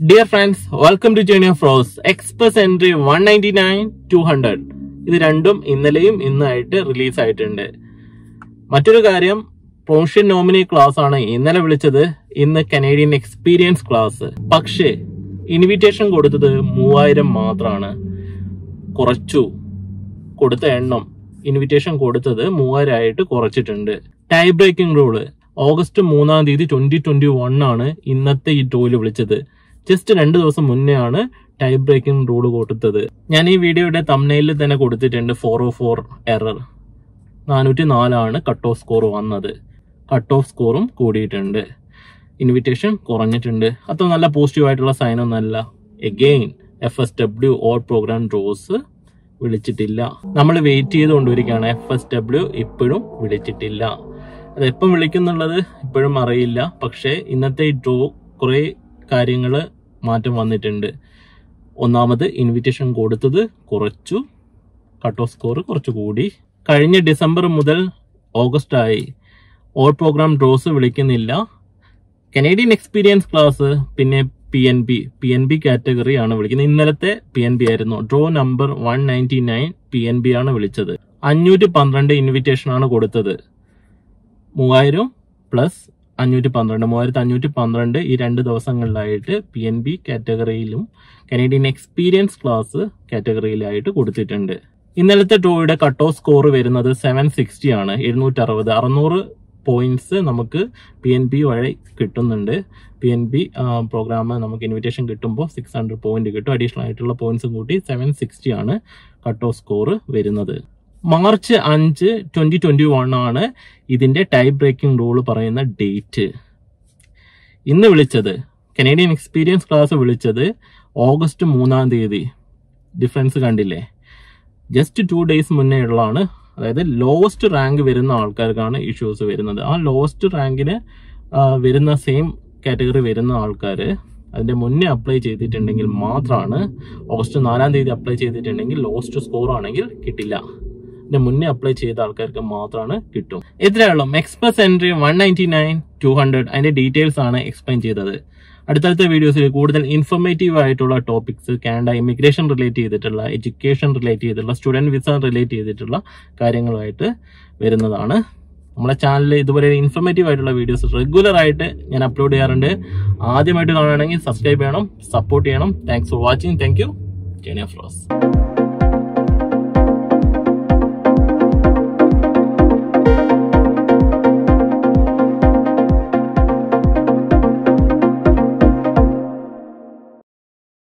dear friends welcome to journey of rose express entry one ninety nine two hundred ഇത് രണ്ടും ഇന്നലെയും ഇന്നായിട്ട് release ആയിട്ടുണ്ട് മറ്റൊരു കാര്യം പ്രൊഫഷൻ നോമിനി ക്ലാസ് ആണ് ഇന്നലെ വിളിച്ചത് ഇന്ന് കനേഡിയൻ എക്സ്പീരിയൻസ് ക്ലാസ് പക്ഷേ ഇൻവിറ്റേഷൻ കൊടുത്തത് മൂവായിരം മാത്രമാണ് കുറച്ചു കൊടുത്ത എണ്ണം ഇൻവിറ്റേഷൻ കൊടുത്തത് മൂവായിരം ആയിട്ട് കുറച്ചിട്ടുണ്ട് ടൈ ബ്രേക്കിംഗ് റൂള് ഓഗസ്റ്റ് മൂന്നാം തീയതി ട്വന്റി ട്വന്റി വൺ ആണ് ഇന്നത്തെ ഈ ടൂല് വിളിച്ചത് ജസ്റ്റ് രണ്ട് ദിവസം മുന്നേ ആണ് ടൈ ബ്രേക്കിംഗ് റൂള് കൊടുത്തത് ഞാൻ ഈ വീഡിയോയുടെ തമ്നയിലിൽ തന്നെ കൊടുത്തിട്ടുണ്ട് ഫോർ ഓ ഫോർ എറർ നാനൂറ്റി നാലാണ് കട്ട് ഓഫ് സ്കോർ വന്നത് കട്ട് ഓഫ് സ്കോറും കൂടിയിട്ടുണ്ട് ഇൻവിറ്റേഷൻ കുറഞ്ഞിട്ടുണ്ട് അത്ര നല്ല പോസിറ്റീവ് ആയിട്ടുള്ള സൈൻ ഒന്നല്ല again F S W all program draws വിളിച്ചിട്ടില്ല നമ്മൾ വെയിറ്റ് ചെയ്ത് കൊണ്ടുവരികയാണ് എഫ് എസ് ഡബ്ല്യു ഇപ്പോഴും വിളിച്ചിട്ടില്ല അത് എപ്പം വിളിക്കുന്നുള്ളത് ഇപ്പോഴും അറിയില്ല പക്ഷേ ഇന്നത്തെ ഈ ഡ്രോ കുറേ കാര്യങ്ങൾ മാറ്റം വന്നിട്ടുണ്ട് ഒന്നാമത് ഇൻവിറ്റേഷൻ കൊടുത്തത് കുറച്ചു കട്ട് ഓഫ് സ്കോർ കുറച്ച് കൂടി കഴിഞ്ഞ ഡിസംബർ മുതൽ ഓഗസ്റ്റ് ആയി ഓൾ പ്രോഗ്രാം ഡ്രോസ് വിളിക്കുന്നില്ല കനേഡിയൻ എക്സ്പീരിയൻസ് ക്ലാസ് പിന്നെ P N B P N B category ആണ് വിളിക്കുന്നത് ഇന്നലത്തെ പി എൻ ബി ആയിരുന്നു draw number one ninety nine P N B ആണ് വിളിച്ചത് അഞ്ഞൂറ്റി പന്ത്രണ്ട് ഇൻവിറ്റേഷൻ ആണ് കൊടുത്തത് മൂവായിരം പ്ലസ് അഞ്ഞൂറ്റി പന്ത്രണ്ട് മൂവായിരത്തി അഞ്ഞൂറ്റി പന്ത്രണ്ട് ഈ രണ്ട് ദിവസങ്ങളിലായിട്ട് പി എൻ ബി കാറ്റഗറിയിലും കനേഡിയൻ എക്സ്പീരിയൻസ് ക്ലാസ് കാറ്റഗറിയിലായിട്ട് കൊടുത്തിട്ടുണ്ട് ഇന്നലത്തെ ഡ്രോയുടെ കട്ട് ഓഫ് സ്കോർ വരുന്നത് സെവൻ സിക്സ്റ്റി ആണ് എഴുന്നൂറ്റി അറുപത് അറുന്നൂറ് പോയിന്റ്സ് നമുക്ക് പി എൻ ബി വഴി കിട്ടുന്നുണ്ട് പി എൻ ബി പ്രോഗ്രാം നമുക്ക് ഇൻവിറ്റേഷൻ കിട്ടുമ്പോൾ സിക്സ് ഹൺഡ്രഡ് പോയിന്റ് കിട്ടും അഡീഷണൽ ആയിട്ടുള്ള പോയിന്റ്സും കൂട്ടി സെവൻ സിക്സ്റ്റി ആണ് കട്ട് ഓഫ് സ്കോർ വരുന്നത് മാർച്ച് അഞ്ച് ട്വന്റി ട്വന്റി വൺ ആണ് ഇതിന്റെ ടൈ ബ്രേക്കിംഗ് റൂൾ പറയുന്ന ഡേറ്റ് ഇന്ന് വിളിച്ചത് കനേഡിയൻ എക്സ്പീരിയൻസ് ക്ലാസ് വിളിച്ചത് ഓഗസ്റ്റ് മൂന്നാം തീയതി ഡിഫറൻസ് കണ്ടില്ലേ ജസ്റ്റ് ടു ഡേയ്സ് മുന്നേ ഉള്ളതാണ് അതായത് ലോവസ്റ്റ് റാങ്ക് വരുന്ന ആൾക്കാർക്കാണ് ഇഷ്യൂസ് വരുന്നത് ആ ലോവസ്റ്റ് റാങ്കിന് വരുന്ന സെയിം കാറ്റഗറി വരുന്ന ആൾക്കാർ അതിന്റെ മുന്നേ അപ്ലൈ ചെയ്തിട്ടുണ്ടെങ്കിൽ മാത്രമാണ് ഓഗസ്റ്റ് നാലാം തീയതി അപ്ലൈ ചെയ്തിട്ടുണ്ടെങ്കിൽ ലോവസ്റ്റ് സ്കോർ ആണെങ്കിൽ കിട്ടില്ല ഇതിന്റെ മുന്നേ അപ്ലൈ ചെയ്ത ആൾക്കാർക്ക് മാത്രമാണ് കിട്ടും ഇത്രയുള്ളൂ express entry one ninety nine two hundred അതിന്റെ ഡീറ്റെയിൽസ് ആണ് എക്സ്പ്ലെയിൻ ചെയ്തത് അടുത്തടുത്ത വീഡിയോസിൽ കൂടുതൽ ഇൻഫർമേറ്റീവ് ആയിട്ടുള്ള ടോപ്പിക്സ് കാനഡ ഇമിഗ്രേഷൻ റിലേറ്റ് ചെയ്തിട്ടുള്ള എഡ്യൂക്കേഷൻ റിലേറ്റ് ചെയ്തിട്ടുള്ള സ്റ്റുഡന്റ് വിസ റിലേറ്റ് ചെയ്തിട്ടുള്ള കാര്യങ്ങളുമായിട്ട് വരുന്നതാണ് നമ്മളെ ചാനലിൽ ഇതുപോലെ ഇൻഫർമേറ്റീവ് ആയിട്ടുള്ള വീഡിയോസ് റെഗുലർ ആയിട്ട് ഞാൻ അപ്ലോഡ് ചെയ്യാറുണ്ട് ആദ്യമായിട്ട് കാണുകയാണെങ്കിൽ സബ്സ്ക്രൈബ് ചെയ്യണം സപ്പോർട്ട് ചെയ്യണം thanks for watching thank you journey of rose